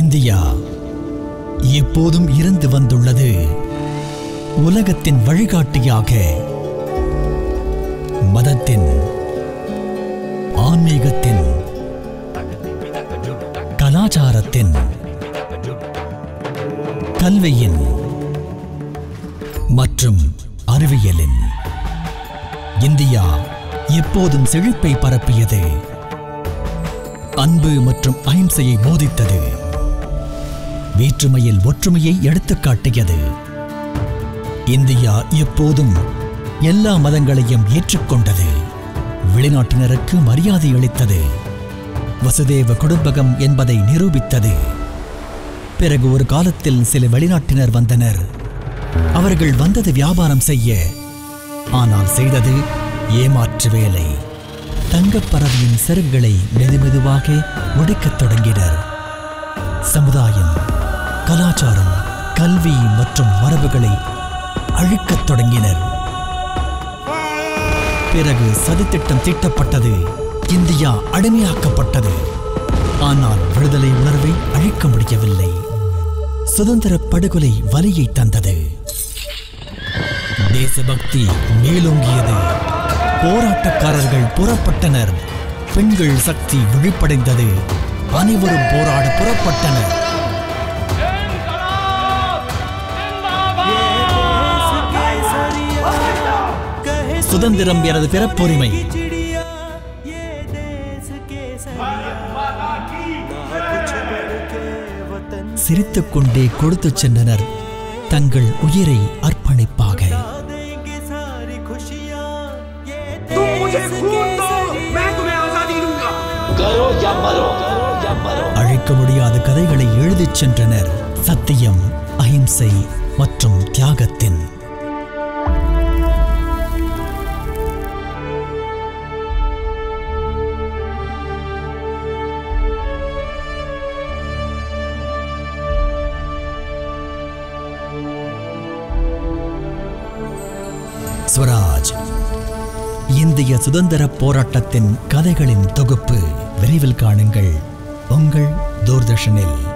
India எப்போதும் இருந்து வந்துள்ளது உலகத்தின் வழிகாட்டியாக மதத்தின் ஆன்மீகத்தின் கலாச்சாரத்தின் கல்வியின் மற்றும் அறிவியலின் இந்தியா எப்போதும் செழிப்பை பரப்பியது அன்பு மற்றும் அಹಿಂಸையை போதித்தது வேற்றுமையில் ஒற்றுமையை எடுத்துக் காட்டியது இந்தியா எப்போதும் எல்லா மதங்களையும் ஏற்றுக்கொண்டது வெளிநாட்டினருக்கு மரியாதை அளித்தது வசுதேவ குடும்பகம் என்பதை நிரூபித்தது பிறகு ஒரு காலத்தில் சில வெளிநாட்டினர் வந்தனர் அவர்கள் வந்தது வியாபாரம் செய்ய ஆனால் செய்தது ஏமாற்று வேலை தங்கப்பறவையின் சிறகுகளை மெதுமெதுவாக உடைக்கத் தொடங்கினர் சமுதாயம் கலாச்சாரம் கல்வி மற்றும் மரபுகளை அழிக்கத் தொடங்கினர் பிறகு சதித்திட்டம் தீட்டப்பட்டது இந்தியா அடிமையாக்கப்பட்டது ஆனால் விடுதலை உணர்வை அழிக்க முடியவில்லை சுதந்திர படுகொலை வலியை தந்தது தேசபக்தி மேலோங்கியது போராட்டக்காரர்கள் புறப்பட்டனர் பெண்கள் சக்தி விழிப்படைந்தது அனைவரும் போராட புறப்பட்டனர் சுதந்திரம் எனது பிறப்புரிமை சிரித்துக் கொண்டே கொடுத்துச் சென்றனர் தங்கள் உயிரை அர்ப்பணிப்பாக तुम मुझे खून दो मैं तुम्हें आजादी दूंगा करो या मरो करो या मरो அழிக்க முடியாத கதைகளை எழுதிச் சென்றனர் சத்தியம் அஹிம்சை மற்றும் தியாகத்தின் ஸ்வராஜ் இந்திய சுதந்திர போராட்டத்தின் கதைகளின் தொகுப்பு விரைவில் காணுங்கள் உங்கள் தூர்தர்ஷனில்